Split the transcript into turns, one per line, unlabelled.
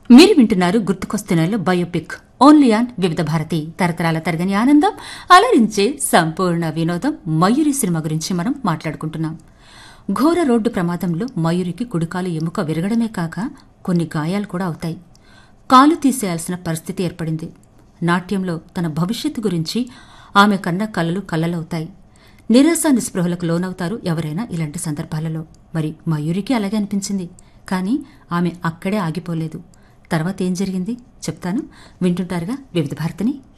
మీరు వింటున్నారు గుర్తుకొస్తున్నారు biopic only on వివిధ భారతి తరతరాల తరగని ఆనందం అలరించే సంపూర్ణ వినోదం మయూరి సినిమా గురించి మనం మాట్లాడుకుంటున్నాం ఘోర రోడ్డు ప్రమాదంలో మయూరికి కుడికాలు ఎముక విరగడమే కాక కొన్ని గాయాలు కూడా అవుతాయి కాలు తీసేయాల్సిన పరిస్థితి ఏర్పడింది నాట్యంలో తన భవిష్యత్తు గురించి ఆమె కన్న కలలు కలలవుతాయి నిరాశ నిస్పృహలకు లోనవుతారు ఎవరైనా ఇలాంటి సందర్భాలలో మరి మయూరికి అలాగే అనిపించింది కానీ ఆమె అక్కడే ఆగిపోలేదు తర్వాత ఏం జరిగింది చెప్తాను వింటుంటారుగా వివిధ భారతిని